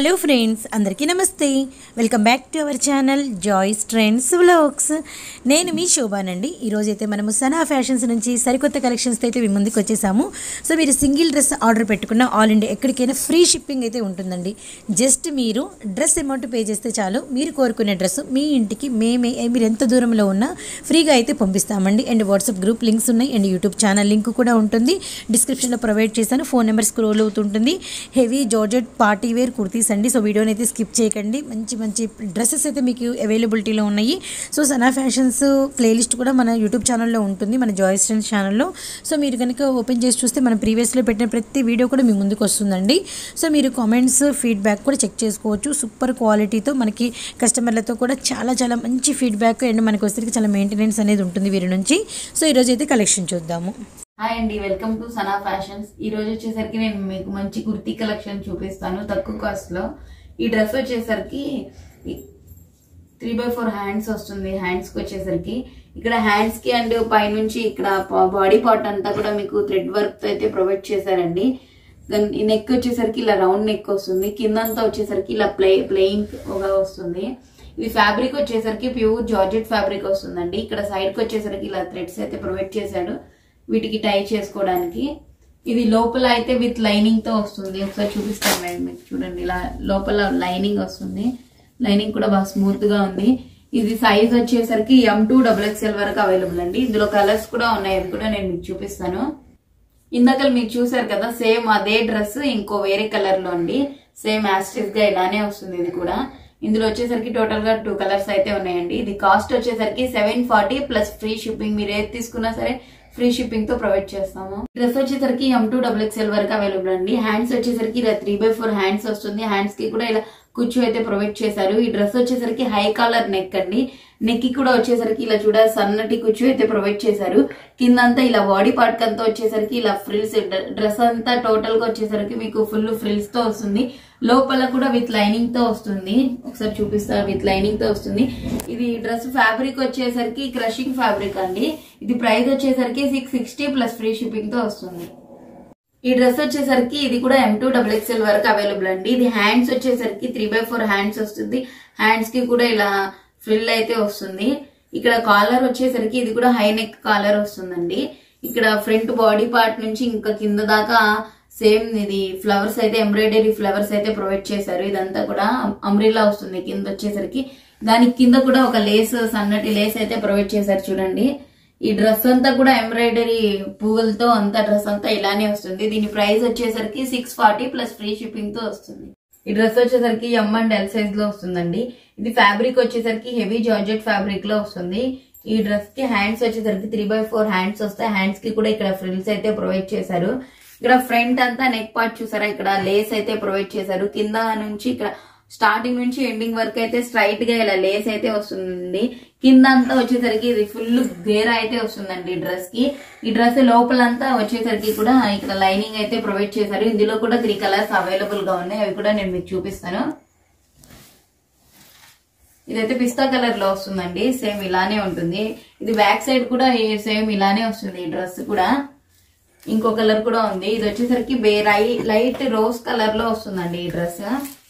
hello friends అందరికీ నమస్తే welcome back to our channel joys trends vlogs నేను మీ శోభానండి ఈరోజు అయితే మనము సనా ఫ్యాషన్స్ నుంచి సరికొత్త కలెక్షన్స్తో అయితే మీ ముందుకు వచ్చేసాము సో మీరు సింగిల్ డ్రెస్ ఆర్డర్ పెట్టుకున్న ఆల్ ఇండియా ఎక్కడికైనా ఫ్రీ షిప్పింగ్ అయితే ఉంటుందండి జస్ట్ మీరు డ్రెస్ అమౌంట్ పే చేస్తే చాలు మీరు కోరుకునే డ్రెస్ మీ ఇంటికి మేమే మీరు ఎంత దూరంలో ఉన్నా ఫ్రీగా అయితే పంపిస్తామండి అండ్ వాట్సాప్ గ్రూప్ లింక్స్ ఉన్నాయి అండ్ యూట్యూబ్ ఛానల్ లింక్ కూడా ఉంటుంది డిస్క్రిప్షన్లో ప్రొవైడ్ చేశాను ఫోన్ నెంబర్ స్క్రోల్ అవుతుంటుంది heavy georgette party wear kurtis అండి సో వీడియోని అయితే స్కిప్ చేయకండి మంచి మంచి డ్రెస్సెస్ అయితే మీకు అవైలబిలిటీలో ఉన్నాయి సో సనా ఫ్యాషన్స్ ప్లేలిస్ట్ కూడా మన యూట్యూబ్ ఛానల్లో ఉంటుంది మన జాయిస్ ఫ్రెండ్స్ ఛానల్లో సో మీరు కనుక ఓపెన్ చేసి చూస్తే మనం ప్రీవియస్లో పెట్టిన ప్రతి వీడియో కూడా మీ ముందుకు వస్తుందండి సో మీరు కామెంట్స్ ఫీడ్బ్యాక్ కూడా చెక్ చేసుకోవచ్చు సూపర్ క్వాలిటీతో మనకి కస్టమర్లతో కూడా చాలా చాలా మంచి ఫీడ్బ్యాక్ అండ్ మనకి వచ్చేసరికి చాలా మెయింటెనెన్స్ అనేది ఉంటుంది వీరి నుంచి సో ఈరోజు అయితే కలెక్షన్ చూద్దాము హాయ్ అండి వెల్కమ్ టు సనా ఫ్యాషన్స్ ఈ రోజు వచ్చేసరికి నేను మీకు మంచి కుర్తీ కలెక్షన్ చూపిస్తాను తక్కువ కాస్ట్ లో ఈ డ్రెస్ వచ్చేసరికి త్రీ బై ఫోర్ హ్యాండ్స్ వస్తుంది హ్యాండ్స్ కి వచ్చేసరికి ఇక్కడ హ్యాండ్స్ కి అండ్ పైనుంచి ఇక్కడ బాడీ పార్ట్ అంతా కూడా మీకు థ్రెడ్ వర్క్ తో అయితే ప్రొవైడ్ చేశారండి దాని నెక్ వచ్చేసరికి ఇలా రౌండ్ నెక్ వస్తుంది కిందంతా వచ్చేసరికి ఇలా ప్లే ప్లేయింగ్ వస్తుంది ఇది ఫ్యాబ్రిక్ వచ్చేసరికి ప్యూర్ జార్జెట్ ఫ్యాబ్రిక్ వస్తుందండి ఇక్కడ సైడ్ కి వచ్చేసరికి ఇలా థ్రెడ్స్ అయితే ప్రొవైడ్ చేశాడు వీటికి టై చేసుకోవడానికి ఇది లోపల అయితే విత్ లైనింగ్ తో వస్తుంది ఒకసారి చూపిస్తాను మేడం మీకు చూడండి ఇలా లోపల లైనింగ్ వస్తుంది లైనింగ్ కూడా బాగా స్మూత్ గా ఉంది ఇది సైజ్ వచ్చేసరికి ఎం టూ డబుల్ ఎక్స్ఎల్ వరకు అవైలబుల్ అండి ఇందులో కలర్స్ కూడా ఉన్నాయి అది కూడా నేను మీకు చూపిస్తాను ఇందాక మీరు చూసారు కదా సేమ్ అదే డ్రెస్ ఇంకో వేరే కలర్ లో అండి సేమ్ యాస్టిస్ గా ఇలానే వస్తుంది ఇది కూడా ఇందులో వచ్చేసరికి టోటల్ గా టూ కలర్స్ అయితే ఉన్నాయండి ఇది కాస్ట్ వచ్చేసరికి seven forty plus free shipping మీరు ఏది తీసుకున్నా సరే ఫ్రీ షిప్పింగ్ తో ప్రొవైడ్ చేస్తాము డ్రెస్ వచ్చేసరికి ఎం టూ డబుల్ ఎక్స్ఎల్ వరకు అవైలబుల్ అండి హ్యాండ్స్ వచ్చేసరికి ఇలా త్రీ బై ఫోర్ హ్యాండ్స్ వస్తుంది హ్యాండ్స్ కి కూడా ఇలా కుచ్చు అయితే ప్రొవైడ్ చేశారు ఈ డ్రెస్ వచ్చేసరికి హై కాలర్ నెక్ అండి నెక్ కి కూడా వచ్చేసరికి ఇలా చూడ సన్నటి కుచ్చు అయితే ప్రొవైడ్ చేశారు కింద అంతా ఇలా బాడీ పార్ట్ అంతా వచ్చేసరికి ఇలా ఫ్రిల్స్ డ్రెస్ అంతా టోటల్ గా వచ్చేసరికి మీకు ఫుల్ ఫ్రిల్స్ తో వస్తుంది లోపల కూడా విత్ లైనింగ్ తో వస్తుంది ఒకసారి చూపిస్తారు విత్ లైనింగ్ తో వస్తుంది ఇది డ్రెస్ ఫ్యాబ్రిక్ వచ్చేసరికి క్రషింగ్ ఫ్యాబ్రిక్ అండి ఇది ప్రైస్ వచ్చేసరికి six sixty plus free shipping తో వస్తుంది ఈ డ్రెస్ వచ్చేసరికి ఇది కూడా ఎం టూ డబుల్ ఎక్స్ఎల్ వరకు అవైలబుల్ అండి ఇది హ్యాండ్స్ వచ్చేసరికి త్రీ బై ఫోర్ హ్యాండ్స్ వస్తుంది హ్యాండ్స్ కి కూడా ఇలా ఫ్రిల్ అయితే వస్తుంది ఇక్కడ కాలర్ వచ్చేసరికి ఇది కూడా హై నెక్ కాలర్ వస్తుందండి ఇక్కడ ఫ్రంట్ బాడీ పార్ట్ నుంచి ఇంకా కింద దాకా సేమ్ ఇది ఫ్లవర్స్ అయితే ఎంబ్రాయిడరీ ఫ్లవర్స్ అయితే ప్రొవైడ్ చేశారు ఇదంతా కూడా అమ్రిలా వస్తుంది కింద వచ్చేసరికి దానికి కింద కూడా ఒక లేస్ సన్నటి లేస్ అయితే ప్రొవైడ్ చేశారు చూడండి ఈ డ్రెస్ అంతా కూడా ఎంబ్రాయిడరీ పువ్వులతో అంతా డ్రెస్ అంతా ఇలానే వస్తుంది దీని ప్రైస్ వచ్చేసరికి six forty plus free shipping తో వస్తుంది ఈ డ్రెస్ వచ్చేసరికి ఎం అండ్ ఎల్ సైజ్ లో వస్తుందండి ఇది ఫ్యాబ్రిక్ వచ్చేసరికి హెవీ జార్జెట్ ఫ్యాబ్రిక్ లో వస్తుంది ఈ డ్రెస్ కి హ్యాండ్స్ వచ్చేసరికి త్రీ బై ఫోర్ హ్యాండ్స్ వస్తాయి హ్యాండ్స్ కి కూడా ఇక్కడ ఫ్రిల్స్ అయితే ప్రొవైడ్ చేశారు ఇక్కడ ఫ్రంట్ అంతా నెక్ పార్ట్ చూసారా ఇక్కడ లేస్ అయితే ప్రొవైడ్ చేశారు కింద నుంచి ఇక్కడ స్టార్టింగ్ నుంచి ఎండింగ్ వరకు అయితే స్ట్రైట్ గా ఇలా లేస్ అయితే వస్తుంది కింద అంతా వచ్చేసరికి ఇది ఫుల్ గేర్ అయితే వస్తుందండి డ్రెస్ కి ఈ డ్రెస్ లోపలంతా వచ్చేసరికి కూడా ఇక్కడ లైనింగ్ అయితే ప్రొవైడ్ చేశారు ఇందులో కూడా త్రీ కలర్స్ అవైలబుల్ గా ఉన్నాయి అవి కూడా నేను మీకు చూపిస్తాను ఇదైతే పిస్తా కలర్ లో వస్తుందండి సేమ్ ఇలానే ఉంటుంది ఇది బ్యాక్ సైడ్ కూడా సేమ్ ఇలానే వస్తుంది ఈ డ్రెస్ కూడా ఇంకో కలర్ కూడా ఉంది ఇది వచ్చేసరికి బేరై లైట్ రోజ్ కలర్ లో వస్తుందండి ఈ డ్రెస్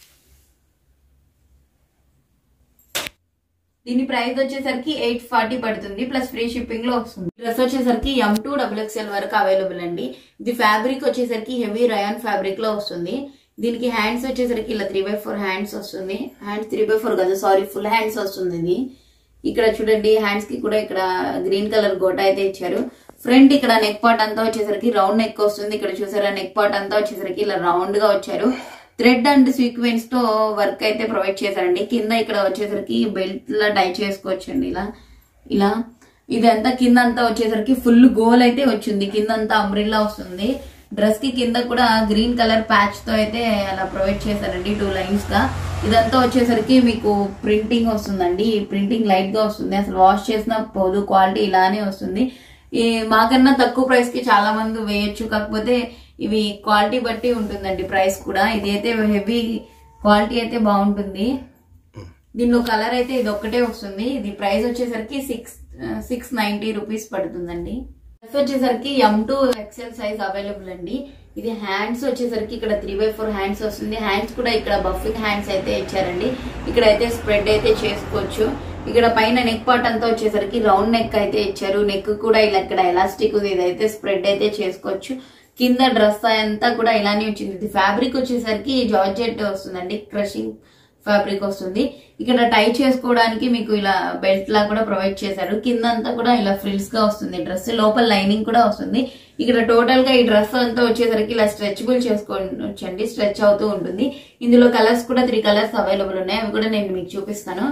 దీని ప్రైస్ వచ్చేసరికి ఎయిట్ ఫార్టీ పడుతుంది ప్లస్ ఫ్రీ షిప్పింగ్ లో వస్తుంది డ్రెస్ వచ్చేసరికి ఎం టూ డబుల్ ఎక్స్ఎల్ వరకు అవైలబుల్ అండి ఇది ఫ్యాబ్రిక్ వచ్చేసరికి హెవీ రయాన్ ఫ్యాబ్రిక్ లో వస్తుంది దీనికి హ్యాండ్స్ వచ్చేసరికి ఇలా త్రీ బై ఫోర్ హ్యాండ్స్ వస్తుంది హ్యాండ్స్ త్రీ బై ఫోర్ కదా సారీ ఫుల్ హ్యాండ్స్ వస్తుంది ఇది ఇక్కడ చూడండి హ్యాండ్స్ కి కూడా ఇక్కడ గ్రీన్ కలర్ గోట అయితే ఇచ్చారు ఫ్రంట్ ఇక్కడ నెక్ పార్ట్ అంతా వచ్చేసరికి రౌండ్ నెక్ వస్తుంది ఇక్కడ చూసారా నెక్ పార్ట్ అంతా వచ్చేసరికి ఇలా రౌండ్ గా వచ్చారు థ్రెడ్ అండ్ సీక్వెన్స్ తో వర్క్ అయితే ప్రొవైడ్ చేశారండి కింద ఇక్కడ వచ్చేసరికి బెల్ట్ లా టై చేసుకోవచ్చండి ఇలా ఇలా ఇదంతా కింద అంతా వచ్చేసరికి ఫుల్ గోల్ అయితే వచ్చింది కింద అంతా అంబ్రిల్లా వస్తుంది డ్రెస్ కి కింద కూడా గ్రీన్ కలర్ ప్యాచ్ తో అయితే అలా ప్రొవైడ్ చేశారండి టూ లైన్స్ గా ఇదంతా వచ్చేసరికి మీకు ప్రింటింగ్ వస్తుందండి ఈ ప్రింటింగ్ లైట్ గా వస్తుంది అసలు వాష్ చేసిన పోదు క్వాలిటీ ఇలానే వస్తుంది ఈ మాకన్నా తక్కువ ప్రైస్ కి చాలా మంది వేయొచ్చు కాకపోతే ఇవి క్వాలిటీ బట్టి ఉంటుందండి ప్రైస్ కూడా ఇది అయితే హెవీ క్వాలిటీ అయితే బాగుంటుంది దీనిలో కలర్ అయితే ఇది ఒక్కటే వస్తుంది ఇది ప్రైస్ వచ్చేసరికి సిక్స్ సిక్స్ నైన్టీ రూపీస్ పడుతుందండి డ్రెస్ వచ్చేసరికి M to XL size available అండి ఇది హ్యాండ్స్ వచ్చేసరికి ఇక్కడ త్రీ బై ఫోర్ హ్యాండ్స్ వస్తుంది హ్యాండ్స్ కూడా ఇక్కడ బఫింగ్ హ్యాండ్స్ అయితే ఇచ్చారండి ఇక్కడ అయితే స్ప్రెడ్ అయితే చేసుకోవచ్చు ఇక్కడ పైన నెక్ పార్ట్ అంతా వచ్చేసరికి రౌండ్ నెక్ అయితే ఇచ్చారు నెక్ కూడా ఇలా ఇక్కడ ఎలాస్టిక్ ఉంది ఇదైతే స్ప్రెడ్ అయితే చేసుకోవచ్చు కింద డ్రెస్ అంతా కూడా ఇలానే వచ్చింది ఇది ఫ్యాబ్రిక్ వచ్చేసరికి జార్జెట్ వస్తుందండి క్రషింగ్ ఫ్యాబ్రిక్ వస్తుంది ఇక్కడ టై చేసుకోవడానికి మీకు ఇలా బెల్ట్ లా కూడా ప్రొవైడ్ చేశారు కింద అంతా కూడా ఇలా ఫ్రిల్స్ గా వస్తుంది డ్రెస్ లోపల లైనింగ్ కూడా వస్తుంది ఇక్కడ టోటల్ గా ఈ డ్రెస్ అంతా వచ్చేసరికి ఇలా స్ట్రెచబుల్ చేసుకోవచ్చండి స్ట్రెచ్ అవుతూ ఉంటుంది ఇందులో కలర్స్ కూడా త్రీ కలర్స్ అవైలబుల్ ఉన్నాయి అవి కూడా నేను మీకు చూపిస్తాను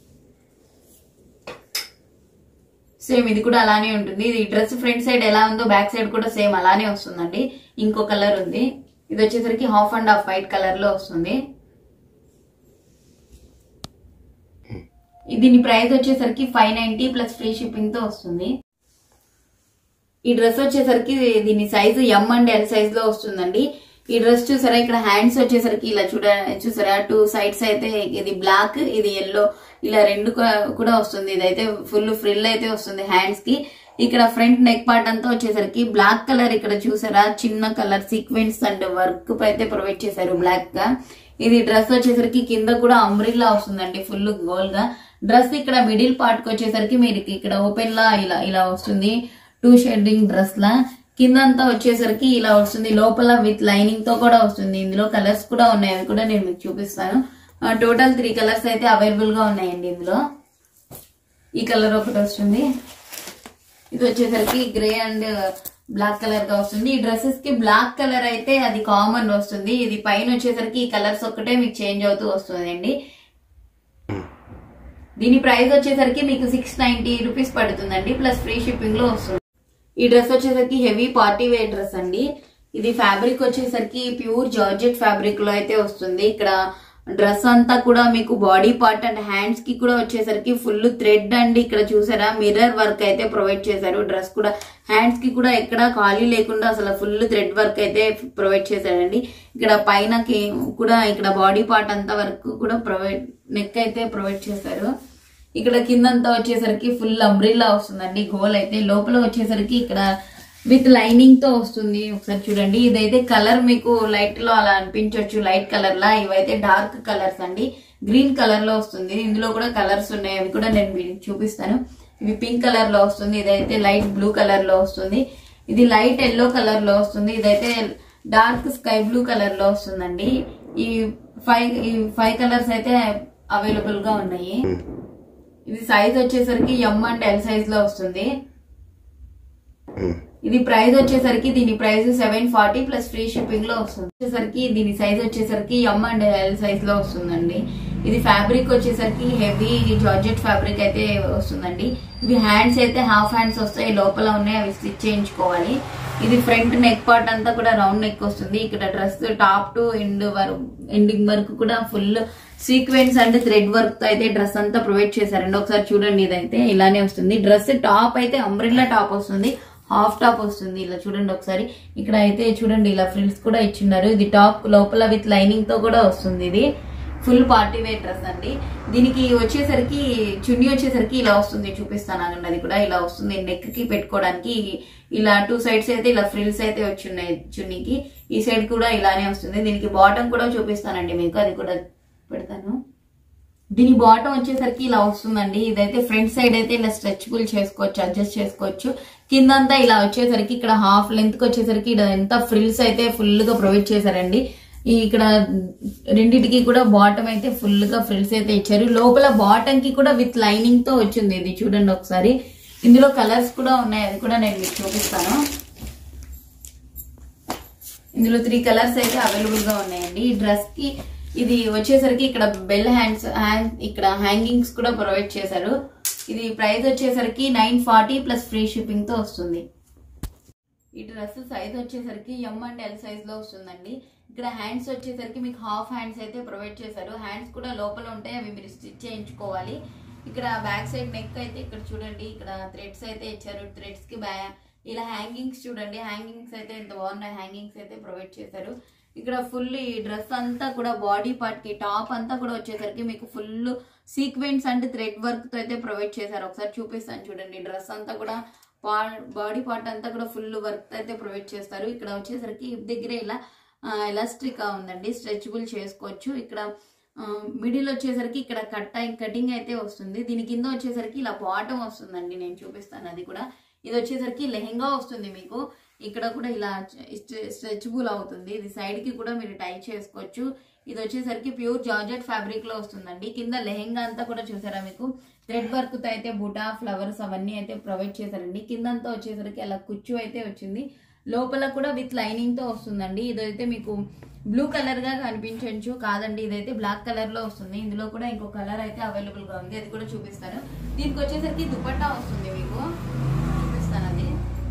సేమ్ ఇది కూడా అలానే ఉంటుంది ఇది డ్రెస్ ఫ్రంట్ సైడ్ ఎలా ఉందో బ్యాక్ సైడ్ కూడా సేమ్ అలానే వస్తుందండి ఇంకో కలర్ ఉంది ఇది వచ్చేసరికి half and half white colour లో వస్తుంది దీని ప్రైస్ వచ్చేసరికి five ninety plus free shipping తో వస్తుంది ఈ డ్రెస్ వచ్చేసరికి దీని size M and L size లో వస్తుందండి ఈ డ్రెస్ చూసారా ఇక్కడ హ్యాండ్స్ వచ్చేసరికి ఇలా చూడ చూసారా టూ సైడ్స్ అయితే ఇది బ్లాక్ ఇది ఎల్లో ఇలా రెండు కూడా- కూడా వస్తుంది ఇదైతే ఫుల్ ఫ్రిల్ అయితే వస్తుంది హ్యాండ్స్ కి ఇక్కడ ఫ్రంట్ నెక్ పార్ట్ అంతా వచ్చేసరికి బ్లాక్ కలర్ ఇక్కడ చూసారా చిన్న కలర్ సీక్వెన్స్ అండ్ వర్క్ అయితే ప్రొవైడ్ చేశారు బ్లాక్ గా ఇది డ్రెస్ వచ్చేసరికి కింద కూడా అంబ్రిల్లా వస్తుందండి ఫుల్ గోల్ గా డ్రెస్ ఇక్కడ మిడిల్ పార్ట్ కి వచ్చేసరికి మీరు ఇక్కడ ఓపెన్ లా ఇలా ఇలా వస్తుంది టూ షేడింగ్ డ్రెస్ లా కిందంతా వచ్చేసరికి ఇలా వస్తుంది లోపల విత్ లైనింగ్ తో కూడా వస్తుంది ఇందులో కలర్స్ కూడా ఉన్నాయి అవి కూడా నేను మీకు చూపిస్తాను టోటల్ త్రీ కలర్స్ అయితే అవైలబుల్ గా ఉన్నాయండి ఇందులో ఈ కలర్ ఒకటి వస్తుంది ఇది వచ్చేసరికి గ్రే అండ్ బ్లాక్ కలర్ గా వస్తుంది ఈ డ్రెస్సెస్ కి బ్లాక్ కలర్ అయితే అది కామన్ వస్తుంది ఇది పైన వచ్చేసరికి ఈ కలర్స్ ఒక్కటే మీకు చేంజ్ అవుతూ వస్తుందండి దీని ప్రైస్ వచ్చేసరికి మీకు సిక్స్ నైన్టీ రూపీస్ పడుతుందండి ప్లస్ ఫ్రీ షిప్పింగ్ లో వస్తుంది ఈ డ్రెస్ వచ్చేసరికి హెవీ పార్టీ వేర్ డ్రెస్ అండి ఇది ఫ్యాబ్రిక్ వచ్చేసరికి ప్యూర్ జార్జెట్ ఫ్యాబ్రిక్ లో అయితే వస్తుంది ఇక్కడ డ్రెస్ అంతా కూడా మీకు బాడీ పార్ట్ అండ్ హ్యాండ్స్ కి కూడా వచ్చేసరికి ఫుల్ థ్రెడ్ అండి ఇక్కడ చూసారా మిర్రర్ వర్క్ అయితే ప్రొవైడ్ చేశారు డ్రెస్ కూడా హ్యాండ్స్ కి కూడా ఎక్కడ ఖాళీ లేకుండా అసలు ఫుల్ థ్రెడ్ వర్క్ అయితే ప్రొవైడ్ చేశారండి ఇక్కడ పైనకి కూడా ఇక్కడ బాడీ పార్ట్ అంతా వరకు కూడా ప్రొవైడ్ నెక్ అయితే ప్రొవైడ్ చేశారు ఇక్కడ కిందంతా వచ్చేసరికి ఫుల్ అంబ్రిల్లా వస్తుందండి గోల్ అయితే లోపల వచ్చేసరికి ఇక్కడ విత్ లైనింగ్ తో వస్తుంది ఒకసారి చూడండి ఇదైతే కలర్ మీకు లైట్ లో అలా అనిపించవచ్చు లైట్ కలర్ లా ఇవైతే డార్క్ కలర్స్ అండి గ్రీన్ కలర్ లో వస్తుంది ఇందులో కూడా కలర్స్ ఉన్నాయి అవి కూడా నేను మీకు చూపిస్తాను ఇవి పింక్ కలర్ లో వస్తుంది ఇదైతే లైట్ బ్లూ కలర్ లో వస్తుంది ఇది లైట్ ఎల్లో కలర్ లో వస్తుంది ఇదైతే డార్క్ స్కై బ్లూ కలర్ లో వస్తుందండి ఈ ఫైవ్ ఈ ఫైవ్ కలర్స్ అయితే అవైలబుల్ గా ఉన్నాయి ఇది సైజ్ వచ్చేసరికి ఎం అండ్ ఎల్ సైజ్ లో వస్తుంది ఇది ప్రైస్ వచ్చేసరికి దీని price seven forty plus free shipping లో వస్తుంది వచ్చేసరికి దీని సైజ్ వచ్చేసరికి ఎం అండ్ ఎల్ సైజ్ లో వస్తుందండి ఇది ఫ్యాబ్రిక్ వచ్చేసరికి హెవీ జార్జెట్ ఫ్యాబ్రిక్ అయితే వస్తుందండి ఇవి హ్యాండ్స్ అయితే హాఫ్ హ్యాండ్స్ వస్తాయి లోపల ఉన్నాయి అవి స్టిచ్ చేయించుకోవాలి ఇది ఫ్రంట్ నెక్ పార్ట్ అంతా కూడా రౌండ్ నెక్ వస్తుంది ఇక్కడ డ్రెస్ టాప్ టు ఎండ్ వరకు ఎండింగ్ వరకు కూడా full sequence and thread work తో అయితే డ్రెస్ అంతా ప్రొవైడ్ చేశారండి ఒకసారి చూడండి ఇదైతే ఇలానే వస్తుంది డ్రెస్ టాప్ అయితే అంబ్రిల్లా టాప్ వస్తుంది హాఫ్ టాప్ వస్తుంది ఇలా చూడండి ఒకసారి ఇక్కడ అయితే చూడండి ఇలా ఫ్రిల్స్ కూడా ఇచ్చిన్నారు ఇది టాప్ లోపల విత్ లైనింగ్ తో కూడా వస్తుంది ఇది ఫుల్ పార్టీ వేర్ డ్రెస్ అండి దీనికి వచ్చేసరికి చున్నీ వచ్చేసరికి ఇలా వస్తుంది చూపిస్తాను ఆగండి అది కూడా ఇలా వస్తుంది నెక్ కి పెట్టుకోవడానికి ఇలా టూ సైడ్స్ అయితే ఇలా ఫ్రిల్స్ అయితే వచ్చి ఉన్నాయి చున్నీకి ఈ సైడ్ కూడా ఇలానే వస్తుంది దీనికి బాటమ్ కూడా చూపిస్తానండి మీకు అది కూడా పెడతాను దీని బాటం వచ్చేసరికి ఇలా వస్తుందండి ఇదైతే ఫ్రంట్ సైడ్ అయితే ఇలా స్ట్రెచబుల్ చేసుకోవచ్చు అడ్జస్ట్ చేసుకోవచ్చు కిందంతా ఇలా వచ్చేసరికి ఇక్కడ హాఫ్ లెంత్ కి వచ్చేసరికి ఇక్కడ ఎంత ఫ్రిల్స్ అయితే ఫుల్ గా ప్రొవైడ్ చేశారండి ఈ ఇక్కడ రెండిటికి కూడా బాటమ్ అయితే ఫుల్ గా ఫ్రిల్స్ అయితే ఇచ్చారు లోపల బాటమ్ కి కూడా విత్ లైనింగ్ తో వచ్చింది ఇది చూడండి ఒకసారి ఇందులో కలర్స్ కూడా ఉన్నాయి అది కూడా నేను మీకు చూపిస్తాను ఇందులో త్రీ కలర్స్ అయితే అవైలబుల్ గా ఉన్నాయండి ఈ డ్రెస్ కి ఇది వచ్చేసరికి ఇక్కడ బెల్ హ్యాండ్స్ హ్యాండ్ ఇక్కడ హ్యాంగింగ్స్ కూడా ప్రొవైడ్ చేశారు ఇది ప్రైస్ వచ్చేసరికి nine forty plus free shipping తో వస్తుంది ఈ డ్రెస్ సైజ్ వచ్చేసరికి ఎం అండ్ ఎల్ సైజ్ లో వస్తుందండి ఇక్కడ హ్యాండ్స్ వచ్చేసరికి మీకు హాఫ్ హ్యాండ్స్ అయితే ప్రొవైడ్ చేశారు హ్యాండ్స్ కూడా లోపల ఉంటాయి అవి మీరు స్టిచ్ చేయించుకోవాలి ఇక్కడ బ్యాక్ సైడ్ నెక్ అయితే ఇక్కడ చూడండి ఇక్కడ థ్రెడ్స్ అయితే ఇచ్చారు థ్రెడ్స్ కి బ్యా ఇలా హ్యాంగింగ్స్ చూడండి హ్యాంగింగ్స్ అయితే ఎంత బాగున్నాయి హ్యాంగింగ్స్ అయితే ప్రొవైడ్ చేశారు ఇక్కడ ఫుల్ ఈ డ్రెస్ అంతా కూడా బాడీ పార్ట్ కి టాప్ అంతా కూడా వచ్చేసరికి మీకు full sequence and thread work తో అయితే ప్రొవైడ్ చేశారు ఒకసారి చూపిస్తాను చూడండి డ్రెస్ అంతా కూడా బాడీ పార్ట్ అంతా కూడా ఫుల్ వర్క్ అయితే ప్రొవైడ్ చేస్తారు ఇక్కడ వచ్చేసరికి హిప్ దగ్గర ఇలా ఎలాస్టిక్ ఉందండి స్ట్రెచబుల్ చేసుకోవచ్చు ఇక్కడ మిడిల్ వచ్చేసరికి ఇక్కడ కట్ కటింగ్ అయితే వస్తుంది దీని కింద వచ్చేసరికి ఇలా బాటం వస్తుందండి నేను చూపిస్తాను అది కూడా ఇది వచ్చేసరికి లెహెంగా వస్తుంది మీకు ఇక్కడ కూడా ఇలా స్ట్రెచబుల్ అవుతుంది ఇది సైడ్ కి కూడా మీరు టై చేసుకోవచ్చు ఇది వచ్చేసరికి ప్యూర్ జార్జెట్ ఫ్యాబ్రిక్ లో వస్తుందండి కింద లెహెంగా అంతా కూడా చూసారా మీకు థ్రెడ్ వర్క్ తో అయితే బుటా ఫ్లవర్స్ అవన్నీ అయితే ప్రొవైడ్ చేశారండి కింద అంతా వచ్చేసరికి అలా కుచ్చు అయితే వచ్చింది లోపల కూడా విత్ లైనింగ్ తో వస్తుందండి ఇదైతే మీకు బ్లూ కలర్ గా కనిపించవచ్చు కాదండి ఇదైతే బ్లాక్ కలర్ లో వస్తుంది ఇందులో కూడా ఇంకో కలర్ అయితే అవైలబుల్ గా ఉంది అది కూడా చూపిస్తాను దీనికి వచ్చేసరికి దుపట్టా వస్తుంది మీకు చూపిస్తాను అది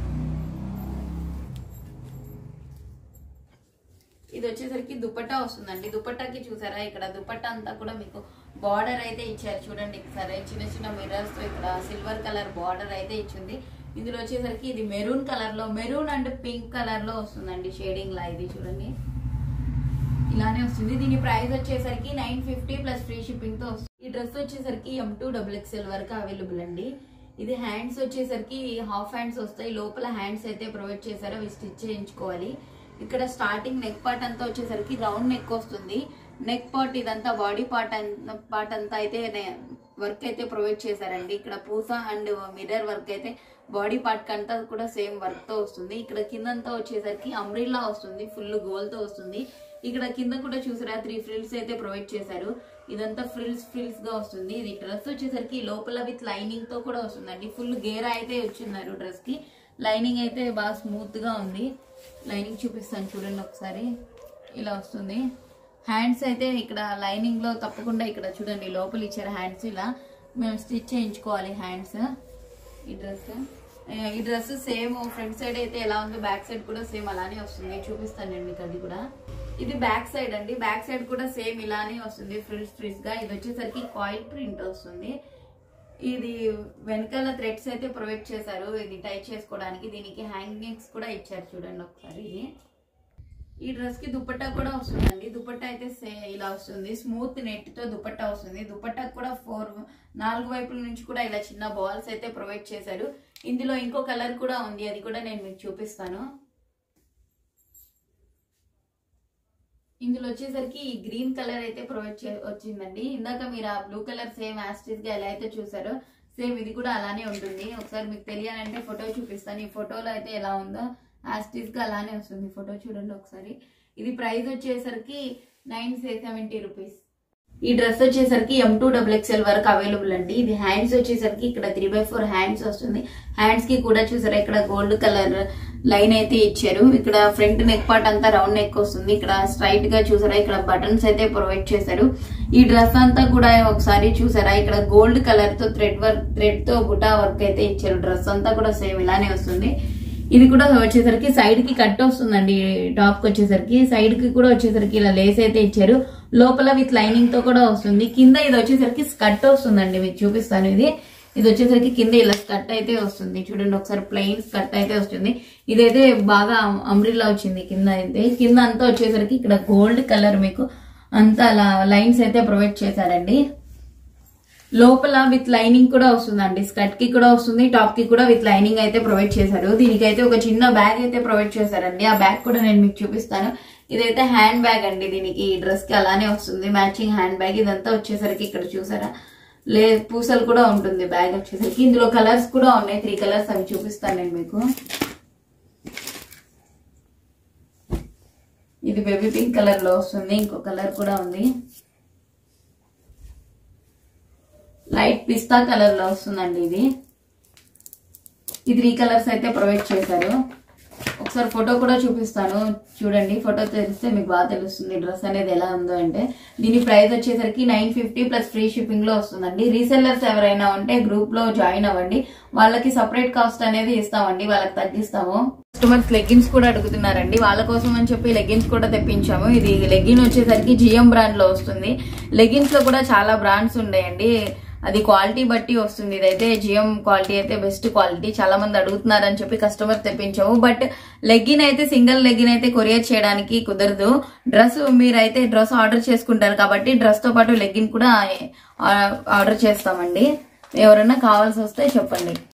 ఇది వచ్చేసరికి దుపట్టా వస్తుందండి దుపట్టాకి చూసారా ఇక్కడ దుపట్టా అంతా కూడా మీకు బార్డర్ అయితే ఇచ్చారు చూడండి సరే చిన్న చిన్న మిర్రర్స్ తో ఇక్కడ సిల్వర్ కలర్ బార్డర్ అయితే ఇచ్చింది ఇందులో వచ్చేసరికి ఇది మెరూన్ కలర్ లో మెరూన్ అండ్ పింక్ కలర్ లో వస్తుందండి షేడింగ్ లా ఇది చూడండి ఇలానే వస్తుంది దీని ప్రైస్ వచ్చేసరికి nine fifty plus free shipping తో వస్తుంది ఈ డ్రెస్ వచ్చేసరికి ఎం టూ డబుల్ ఎక్స్ఎల్ వరకు అవైలబుల్ అండి ఇది హ్యాండ్స్ వచ్చేసరికి హాఫ్ హ్యాండ్స్ వస్తాయి లోపల హ్యాండ్స్ అయితే ప్రొవైడ్ చేశారో అవి స్టిచ్ చేయించుకోవాలి ఇక్కడ స్టార్టింగ్ నెక్ పార్ట్ అంతా వచ్చేసరికి రౌండ్ నెక్ వస్తుంది నెక్ పార్ట్ ఇదంతా బాడీ పార్ట్ పార్ట్ అంతా అయితే వర్క్ అయితే ప్రొవైడ్ చేశారండి ఇక్కడ పూస అండ్ మిర్రర్ వర్క్ అయితే బాడీ పార్ట్ అంతా కూడా సేమ్ వర్క్ తో వస్తుంది ఇక్కడ కిందంతా వచ్చేసరికి అంబ్రిల్లా వస్తుంది ఫుల్ గోల్ తో వస్తుంది ఇక్కడ కింద కూడా చూసారా త్రీ ఫ్రిల్స్ అయితే ప్రొవైడ్ చేశారు ఇదంతా ఫ్రిల్స్ ఫ్రిల్స్ గా వస్తుంది ఇది డ్రెస్ వచ్చేసరికి లోపల విత్ లైనింగ్ తో కూడా వస్తుందండి ఫుల్ గేరా అయితే వచ్చిన్నారు డ్రెస్ కి లైనింగ్ అయితే బాగా స్మూత్ గా ఉంది లైనింగ్ చూపిస్తాను చూడండి ఒకసారి ఇలా వస్తుంది హ్యాండ్స్ అయితే ఇక్కడ లైనింగ్ లో తప్పకుండా ఇక్కడ చూడండి లోపల ఇచ్చారు హ్యాండ్స్ ఇలా మేము స్టిచ్ చేయించుకోవాలి హ్యాండ్స్ ఈ డ్రెస్ ఈ డ్రెస్ సేమ్ ఫ్రంట్ సైడ్ అయితే ఎలా ఉందో బ్యాక్ సైడ్ కూడా సేమ్ అలానే వస్తుంది చూపిస్తాను నేను మీకు అది కూడా ఇది బ్యాక్ సైడ్ అండి బ్యాక్ సైడ్ కూడా సేమ్ ఇలానే వస్తుంది ఫ్రిల్స్ ఫ్రిల్స్ గా ఇది వచ్చేసరికి కాయిల్ ప్రింట్ వస్తుంది ఇది వెనకాల థ్రెడ్స్ అయితే ప్రొవైడ్ చేశారు ఇది టై చేసుకోవడానికి దీనికి హ్యాంగింగ్స్ కూడా ఇచ్చారు చూడండి ఒకసారి ఇది ఈ డ్రెస్ కి దుపట్టా కూడా వస్తుందండి దుపట్టా అయితే సే ఇలా వస్తుంది స్మూత్ నెట్ తో దుపట్టా వస్తుంది దుపట్టా కూడా ఫోర్ నాలుగు వైపుల నుంచి కూడా ఇలా చిన్న బాల్స్ అయితే ప్రొవైడ్ చేశారు ఇందులో ఇంకో కలర్ కూడా ఉంది అది కూడా నేను మీకు చూపిస్తాను ఇందులో వచ్చేసరికి ఈ గ్రీన్ కలర్ అయితే ప్రొవైడ్ చే వచ్చిందండి ఇందాక మీరు ఆ బ్లూ కలర్ సేమ్ యాస్టిస్ గా ఎలా అయితే చూసారో సేమ్ ఇది కూడా అలానే ఉంటుంది ఒకసారి మీకు తెలియాలంటే ఫోటో చూపిస్తాను ఈ ఫోటోలో అయితే ఎలా ఉందో యాస్టిస్ గా అలానే వస్తుంది ఫోటో చూడండి ఒకసారి ఇది ప్రైస్ వచ్చేసరికి నైన్ సెవెంటీ రూపీస్ ఈ డ్రెస్ వచ్చేసరికి ఎం టూ డబుల్ ఎక్స్ఎల్ వరకు అవైలబుల్ అండి ఇది హ్యాండ్స్ వచ్చేసరికి ఇక్కడ త్రీ బై ఫోర్ హ్యాండ్స్ వస్తుంది హ్యాండ్స్ కి కూడా చూసారా ఇక్కడ గోల్డ్ కలర్ లైన్ అయితే ఇచ్చారు ఇక్కడ ఫ్రంట్ నెక్ పార్ట్ అంతా రౌండ్ నెక్ వస్తుంది ఇక్కడ స్ట్రైట్ గా చూసారా ఇక్కడ బటన్స్ అయితే ప్రొవైడ్ చేశారు ఈ డ్రెస్ అంతా కూడా ఒకసారి చూసారా ఇక్కడ గోల్డ్ కలర్ తో థ్రెడ్ వర్క్ థ్రెడ్ తో బుటా వర్క్ అయితే ఇచ్చారు డ్రెస్ అంతా కూడా సేమ్ ఇలానే వస్తుంది ఇది కూడా వచ్చేసరికి సైడ్ కి కట్ వస్తుందండి టాప్ కి వచ్చేసరికి సైడ్ కి కూడా వచ్చేసరికి ఇలా లేస్ అయితే ఇచ్చారు లోపల విత్ లైనింగ్ తో కూడా వస్తుంది కింద ఇది వచ్చేసరికి స్కర్ట్ వస్తుందండి మీకు చూపిస్తాను ఇది ఇది వచ్చేసరికి కింద ఇలా స్కర్ట్ అయితే వస్తుంది చూడండి ఒకసారి ప్లెయిన్ స్కర్ట్ అయితే వస్తుంది ఇదైతే బాగా అమ్రిల్లా వచ్చింది కింద అయితే కింద అంతా వచ్చేసరికి ఇక్కడ గోల్డ్ కలర్ మీకు అంతా అలా లైన్స్ అయితే ప్రొవైడ్ చేశారండి లోపల విత్ లైనింగ్ కూడా వస్తుందండి స్కర్ట్ కి కూడా వస్తుంది టాప్ కి కూడా విత్ లైనింగ్ అయితే ప్రొవైడ్ చేశారు దీనికైతే ఒక చిన్న బ్యాగ్ అయితే ప్రొవైడ్ చేశారండి ఆ బ్యాగ్ కూడా నేను మీకు చూపిస్తాను ఇదైతే హ్యాండ్ బ్యాగ్ అండి దీనికి ఈ డ్రెస్ కి అలానే వస్తుంది మ్యాచింగ్ హ్యాండ్ బ్యాగ్ ఇదంతా వచ్చేసరికి ఇక్కడ చూసారా లే పూసలు కూడా ఉంటుంది బ్యాగ్ వచ్చేసరికి ఇందులో కలర్స్ కూడా ఉన్నాయి త్రీ కలర్స్ అవి చూపిస్తాను నేను మీకు ఇది బేబీ పింక్ కలర్ లో వస్తుంది ఇంకో కలర్ కూడా ఉంది లైట్ పిస్తా కలర్ లో వస్తుందండి ఇది ఈ త్రీ కలర్స్ అయితే ప్రొవైడ్ చేశారు ఒకసారి ఫోటో కూడా చూపిస్తాను చూడండి ఫోటో తెలిస్తే మీకు బాగా తెలుస్తుంది డ్రెస్ అనేది ఎలా ఉందో అంటే దీని ప్రైస్ వచ్చేసరికి nine fifty plus free shipping లో వస్తుందండి రీసెల్లర్స్ ఎవరైనా ఉంటే గ్రూప్ లో జాయిన్ అవ్వండి వాళ్ళకి సపరేట్ కాస్ట్ అనేది ఇస్తామండి వాళ్ళకి తగ్గిస్తాము కస్టమర్స్ లెగ్గిన్స్ కూడా అడుగుతున్నారండి వాళ్ళ కోసం అని చెప్పి లెగ్గిన్స్ కూడా తెప్పించాము ఇది లెగ్గిన్ వచ్చేసరికి జిఎం బ్రాండ్ లో వస్తుంది లెగ్గిన్స్ లో కూడా చాలా బ్రాండ్స్ ఉన్నాయండి అది క్వాలిటీ బట్టి వస్తుంది ఇదైతే జిఎం క్వాలిటీ అయితే బెస్ట్ క్వాలిటీ చాలా మంది అడుగుతున్నారని చెప్పి కస్టమర్ తెప్పించాము బట్ లెగ్గిన్ అయితే సింగిల్ లెగ్గిన్ అయితే కొరియర్ చేయడానికి కుదరదు డ్రెస్ మీరైతే డ్రెస్ ఆర్డర్ చేసుకుంటారు కాబట్టి డ్రెస్ తో పాటు లెగ్గిన్ కూడా ఆర్డర్ చేస్తామండి ఎవరైనా కావాల్సి వస్తే చెప్పండి